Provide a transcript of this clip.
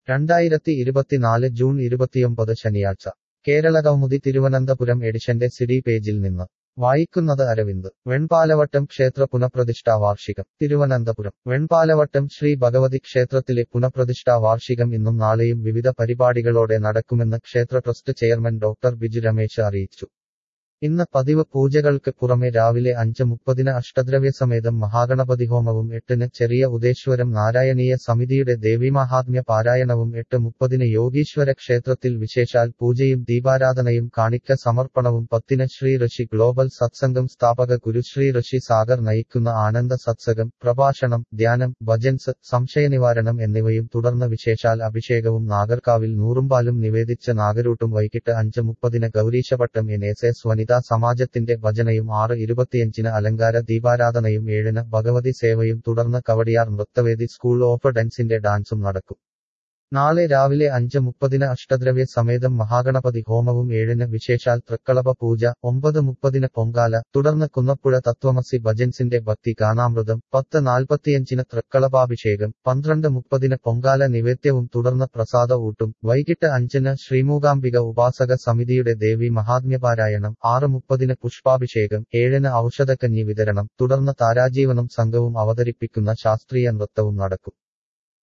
രണ്ടായിരത്തി ഇരുപത്തിനാല് ജൂൺ ഇരുപത്തിയൊമ്പത് ശനിയാഴ്ച കേരളകൗമുദി തിരുവനന്തപുരം എഡിഷന്റെ സിഡി പേജിൽ നിന്ന് വായിക്കുന്നത് അരവിന്ദ് വെൺപാലവട്ടം ക്ഷേത്ര പുനഃപ്രതിഷ്ഠാ വാർഷികം തിരുവനന്തപുരം വെൺപാലവട്ടം ശ്രീ ഭഗവതി ക്ഷേത്രത്തിലെ പുനഃപ്രതിഷ്ഠാ വാർഷികം ഇന്നും നാളെയും വിവിധ പരിപാടികളോടെ നടക്കുമെന്ന് ക്ഷേത്ര trust chairman doctor Biju Ramesh അറിയിച്ചു ഇന്ന് പതിവ് പൂജകൾക്ക് പുറമെ രാവിലെ അഞ്ച് മുപ്പതിന് അഷ്ടദ്രവ്യസമേതം മഹാഗണപതി ഹോമവും എട്ടിന് ചെറിയ ഉദേശ്വരം നാരായണീയ സമിതിയുടെ ദേവീമാഹാത്മ്യ പാരായണവും എട്ട് മുപ്പതിന് യോഗീശ്വര ക്ഷേത്രത്തിൽ വിശേഷാൽ പൂജയും ദീപാരാധനയും കാണിക്ക സമർപ്പണവും പത്തിന് ശ്രീ ഋഷി ഗ്ലോബൽ സത്സംഗം സ്ഥാപക ഗുരു ശ്രീ ഋഷി സാഗർ നയിക്കുന്ന ആനന്ദ സത്സംഗം പ്രഭാഷണം ധ്യാനം ഭജൻസ് സംശയനിവാരണം എന്നിവയും തുടർന്ന് വിശേഷാൽ അഭിഷേകവും നാഗർകാവിൽ നൂറുംപാലും നിവേദിച്ച നാഗരൂട്ടും വൈകിട്ട് അഞ്ച് മുപ്പതിന് ഗൗരീശപട്ടം എൻ എസ് എസ് വനിതാ സമാജത്തിന്റെ ഭജനയും ആറ് ഇരുപത്തിയഞ്ചിന് അലങ്കാര ദീപാരാധനയും ഏഴിന് ഭഗവതി സേവയും തുടർന്ന് കവടിയാർ നൃത്തവേദി സ്കൂൾ ഓഫ് ഡാൻസിന്റെ ഡാൻസും നടക്കും നാളെ രാവിലെ അഞ്ച് മുപ്പതിന് അഷ്ടദ്രവ്യ സമേതം മഹാഗണപതി ഹോമവും ഏഴിന് വിശേഷാൽ തൃക്കളഭ പൂജ ഒമ്പത് മുപ്പതിന് പൊങ്കാല തുടർന്ന് കുന്നപ്പുഴ തത്വമസി ഭജൻസിന്റെ ഭക്തി ഗാനാമൃതം പത്ത് നാൽപ്പത്തിയഞ്ചിന് തൃക്കളഭാഭിഷേകം പന്ത്രണ്ട് മുപ്പതിന് പൊങ്കാല നിവേദ്യവും തുടർന്ന് പ്രസാദ ഊട്ടും വൈകിട്ട് അഞ്ചിന് ശ്രീമൂകാംബിക ഉപാസക സമിതിയുടെ ദേവി മഹാത്മ്യപാരായണം ആറ് മുപ്പതിന് പുഷ്പാഭിഷേകം ഏഴിന് ഔഷധക്കഞ്ഞി വിതരണം തുടർന്ന് താരാജീവനം സംഘവും അവതരിപ്പിക്കുന്ന ശാസ്ത്രീയ നൃത്തവും നടക്കും